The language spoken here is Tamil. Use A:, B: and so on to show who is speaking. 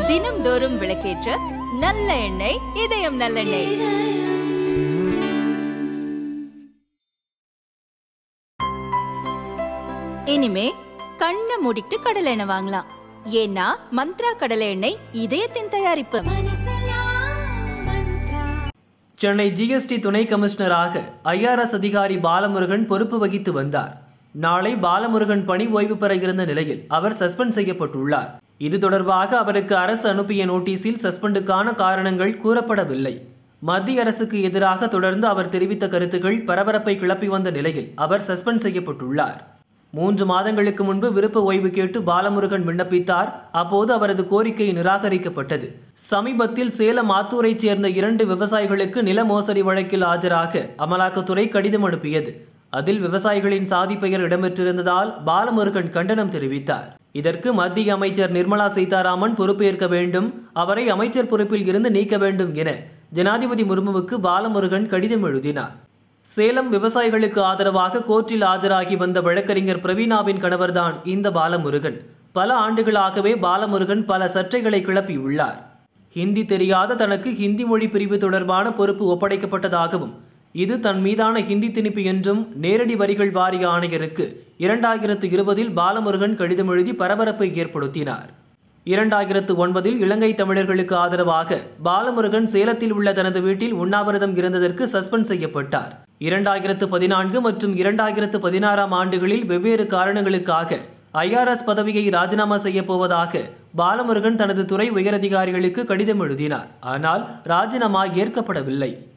A: தினம்தோறும் விளக்கேற்ற நல்ல எண்ணெய் இதயம் நல்லெண்ணெய் இனிமே கண்ணை மூடிட்டு கடலை எண்ணெய் வாங்கலாம் ஏன்னா மந்த்ரா கடலை எண்ணெய் இதயத்தின் தயாரிப்பு
B: சென்னை ஜிஎஸ்டி துணை கமிஷனராக ஐஆர்எஸ் அதிகாரி பாலமுருகன் பொறுப்பு வகித்து வந்தார் நாளை பாலமுருகன் பணி ஓய்வு பெற இருந்த நிலையில் அவர் சஸ்பெண்ட் செய்யப்பட்டுள்ளார் இது தொடர்பாக அவருக்கு அரசு அனுப்பிய நோட்டீஸில் சஸ்பெண்டுக்கான காரணங்கள் கூறப்படவில்லை மத்திய அரசுக்கு எதிராக தொடர்ந்து அவர் தெரிவித்த கருத்துக்கள் பரபரப்பை கிளப்பி வந்த நிலையில் அவர் சஸ்பெண்ட் செய்யப்பட்டுள்ளார் மூன்று மாதங்களுக்கு முன்பு விருப்ப ஓய்வு கேட்டு பாலமுருகன் விண்ணப்பித்தார் அப்போது அவரது கோரிக்கை நிராகரிக்கப்பட்டது சமீபத்தில் சேலம் ஆத்தூரைச் சேர்ந்த இரண்டு விவசாயிகளுக்கு நில மோசடி வழக்கில் ஆஜராக அமலாக்கத்துறை கடிதம் அனுப்பியது அதில் விவசாயிகளின் சாதி பெயர் இடம்பெற்றிருந்ததால் பாலமுருகன் கண்டனம் தெரிவித்தார் இதற்கு மத்திய அமைச்சர் நிர்மலா சீதாராமன் பொறுப்பேற்க வேண்டும் அவரை அமைச்சர் பொறுப்பில் இருந்து நீக்க வேண்டும் என ஜனாதிபதி முர்முவுக்கு பாலமுருகன் கடிதம் எழுதினார் சேலம் விவசாயிகளுக்கு ஆதரவாக கோர்ட்டில் ஆஜராகி வந்த வழக்கறிஞர் பிரவீணாவின் கணவர்தான் இந்த பாலமுருகன் பல ஆண்டுகளாகவே பாலமுருகன் பல சர்ச்சைகளை கிளப்பியுள்ளார் ஹிந்தி தெரியாத தனக்கு ஹிந்தி மொழி பிரிவு தொடர்பான பொறுப்பு ஒப்படைக்கப்பட்டதாகவும் இது தன் மீதான ஹிந்தி திணிப்பு என்றும் நேரடி வரிகள் வாரிய ஆணையருக்கு இரண்டாயிரத்து இருபதில் பாலமுருகன் கடிதம் எழுதி பரபரப்பை ஏற்படுத்தினார் இரண்டாயிரத்து ஒன்பதில் இலங்கை தமிழர்களுக்கு ஆதரவாக பாலமுருகன் சேலத்தில் உள்ள தனது வீட்டில் உண்ணாவிரதம் இருந்ததற்கு சஸ்பெண்ட் செய்யப்பட்டார் இரண்டாயிரத்து பதினான்கு மற்றும் இரண்டாயிரத்து பதினாறாம் ஆண்டுகளில் வெவ்வேறு காரணங்களுக்காக ஐஆர்எஸ் பதவியை ராஜினாமா செய்யப் போவதாக பாலமுருகன் தனது துறை உயரதிகாரிகளுக்கு கடிதம் எழுதினார் ஆனால் ராஜினாமா ஏற்கப்படவில்லை